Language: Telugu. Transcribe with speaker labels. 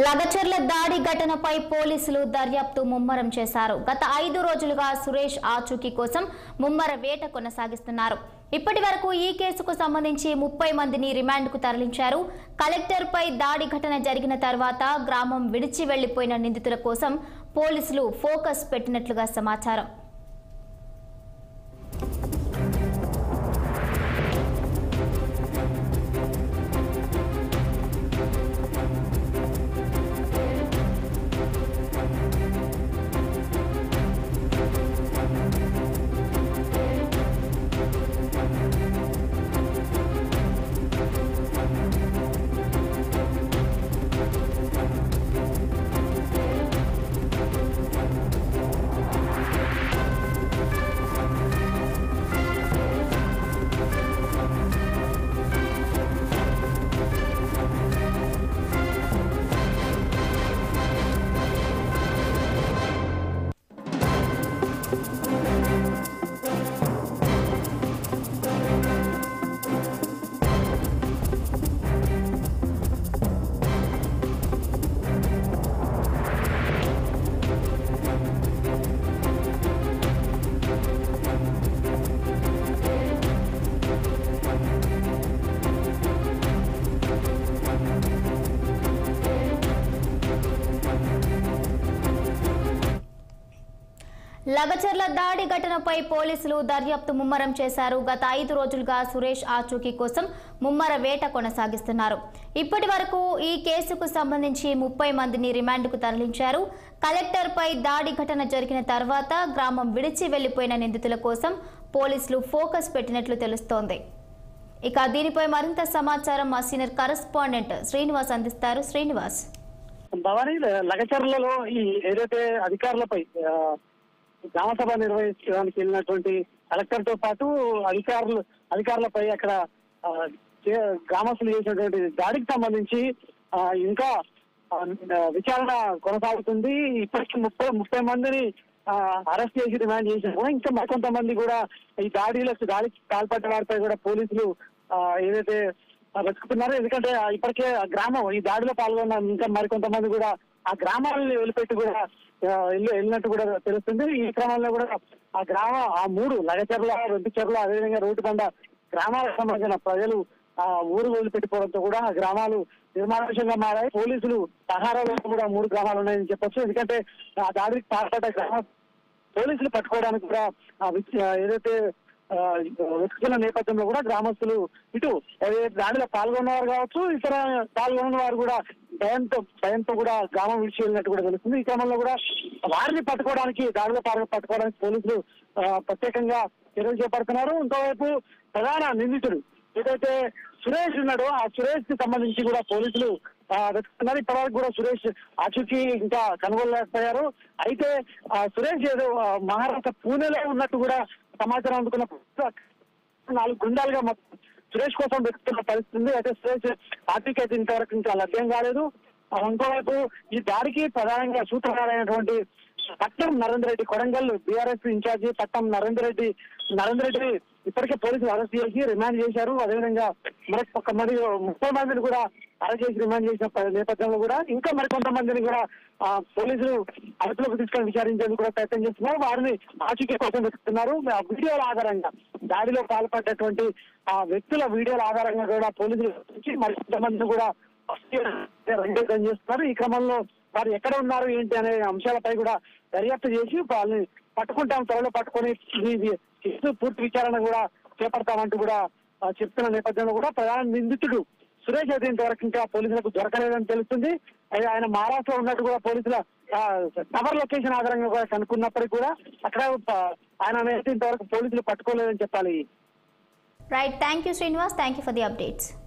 Speaker 1: లగచర్ల దాడి ఘటనపై పోలీసులు దర్యాప్తు ముమ్మరం చేశారు గత ఐదు రోజులుగా సురేష్ ఆచూకీ కోసం ముమ్మర వేట కొనసాగిస్తున్నారు ఇప్పటి వరకు ఈ కేసుకు సంబంధించి ముప్పై మందిని రిమాండ్కు తరలించారు కలెక్టర్పై దాడి ఘటన జరిగిన తర్వాత గ్రామం విడిచి వెళ్లిపోయిన నిందితుల కోసం పోలీసులు ఫోకస్ పెట్టినట్లుగా సమాచారం లగచర్ల దాడి ఘటనపై పోలీసులు దర్యాప్తు ముమ్మరం చేశారు గత ఐదు రోజులుగా సురేష్ ఆచూకీ కోసం ముమ్మర వేట కొనసాగిస్తున్నారు ఇప్పటి వరకు ఈ కేసుకు సంబంధించి ముప్పై మందిని రిమాండ్కు తరలించారు కలెక్టర్పై దాడి ఘటన జరిగిన తర్వాత గ్రామం విడిచి వెళ్లిపోయిన నిందితుల కోసం పోలీసులు ఫోకస్ పెట్టినట్లు తెలుస్తోంది ఇక దీనిపై మరింత సమాచారం మా సీనియర్ కరెస్పాండెంట్ శ్రీనివాస్ అందిస్తారు శ్రీనివాస్
Speaker 2: భవానీ లగచర్లలో ఈ ఏదైతే అధికారులపై ఆ, గ్రామ సభ నిర్వహించడానికి వెళ్ళినటువంటి కలెక్టర్ తో పాటు అధికారులు అధికారులపై అక్కడ ఆ, చే- గ్రామస్తులు చేసినటువంటి దాడికి సంబంధించి ఆ, ఇంకా ఆ, విచారణ కొనసాగుతుంది ఇప్పటికి ముప్పై ముప్పై మందిని ఆ, అరెస్ట్ చేసి రిమాండ్ చేసిన కూడా ఇంకా మరికొంతమంది కూడా ఈ దాడిలకు దాడికి పాల్పడ్డ వారిపై కూడా పోలీసులు ఆ, ఏదైతే ఆ, వెతుకుతున్నారు ఎందుకంటే ఆ ఇప్పటికే ఆ గ్రామం ఈ దాడిలో పాల్గొన్న ఇంకా మరికొంతమంది కూడా ఆ గ్రామాలను వదిలిపెట్టి కూడా ఆ, వెళ్ళి వెళ్ళినట్టు కూడా తెలుస్తుంది ఈ క్రమంలో కూడా ఆ గ్రామ ఆ మూడు లగచెర్ల రొంపిచెర్ల అదేవిధంగా రోడ్డు బండ గ్రామాలకు సంబంధించిన ప్రజలు ఆ ఊరు వదిలిపెట్టిపోవడంతో కూడా ఆ గ్రామాలు నిర్మానుషంగా మారాయి పోలీసులు సహారాలో కూడా మూడు గ్రామాలు ఉన్నాయని చెప్పొచ్చు ఎందుకంటే ఆ దాడికి పాల్పడ్డ గ్రామ పోలీసులు పట్టుకోవడానికి కూడా ఆ విచ్- ఆ ఏదైతే ఆ, వెతుకుతున్న నేపథ్యంలో కూడా గ్రామస్తులు ఇటు ఏదైతే దాడిలో పాల్గొన్నవారు కావచ్చు ఇతర పాల్గొన్న వారు కూడా భయంతో భయంతో కూడా గ్రామం విడిచి వెళ్ళినట్టు కూడా తెలుస్తుంది ఈ క్రమంలో కూడా వారిని పట్టుకోవడానికి దాడిలో పాల్గొ పట్టుకోవడానికి పోలీసులు ఆ, ప్రత్యేకంగా చర్యలు చేపడుతున్నారు ఇంకోవైపు ప్రధాన నిందితుడు ఏదైతే సురేష్ ఉన్నాడో ఆ సురేష్ కి సంబంధించి కూడా పోలీసులు ఆ, వెతుకుతున్నారు ఇప్పటివరకు కూడా సురేష్ ఆచూకీ ఇంకా కనుగొనలేకపోయారు అయితే ఆ సురేష్ ఏదో ఆ, మహారాష్ట్ర పూణేలో ఉన్నట్టు కూడా సమాచారం అందుకున్న పోలీసులు నాలుగు గుండాలుగా మొత్తం సురేష్ కోసం వెతుకుతున్న పరిస్థితి ఉంది అయితే సురేష్ పార్టీకి అయితే ఇంతవరకు ఇంకా లభ్యం కాలేదు ఆ, ఇంకోవైపు ఈ దాడికి ప్రధానంగా సూత్రధారైనటువంటి పట్నం నరేందర్ రెడ్డి కొడంగల్ బీఆర్ఎస్ ఇన్ఛార్జి పట్నం నరేందర్ రెడ్డి నరేందర్ రెడ్డి ఇప్పటికే పోలీసులు అరెస్ట్ చేసి రిమాండ్ చేశారు అదేవిధంగా మరొక ఒక మంది ముప్పై మందిని కూడా అరెస్ట్ చేసి రిమాండ్ చేసిన ప- నేపథ్యంలో కూడా ఇంకా మరికొంతమందిని కూడా ఆ, పోలీసులు అదుపులోకి తీసుకొని విచారించేందుకు కూడా ప్రయత్నం చేస్తున్నారు వారిని ఆచూకీ కోసం వెతుకుతున్నారు ఆ వీడియోల ఆధారంగా దాడిలో పాల్పడ్డటువంటి ఆ వ్యక్తుల వీడియోల ఆధారంగా కూడా పోలీసులు గుర్తించి మరికొంతమందిని కూడా రంగేతం చేస్తున్నారు ఈ క్రమంలో వారు ఎక్కడ ఉన్నారు ఏంటి అనే అంశాలపై కూడా దర్యాప్తు చేసి వాళ్ళని పట్టుకుంటాం త్వరలో పట్టుకొని ఇది కేసు పూర్తి విచారణ కూడా చేపడతామంటూ కూడా ఆ, చెప్తున్న నేపథ్యంలో కూడా ప్రధాన నిందితుడు సురేష్ అయితే ఇంతవరకు ఇంకా పోలీసులకు దొరకలేదని తెలుస్తుంది అయితే ఆయన మహారాష్ట్రలో ఉన్నట్టు కూడా పోలీసుల టవర్ లొకేషన్ ఆధారంగా కూడా కనుక్కున్నప్పటికీ కూడా అక్కడ ఆ, ఆయన అయితే ఇంతవరకు పోలీసులు పట్టుకోలేదని చెప్పాలి
Speaker 1: right thank you Srinivas thank you for the updates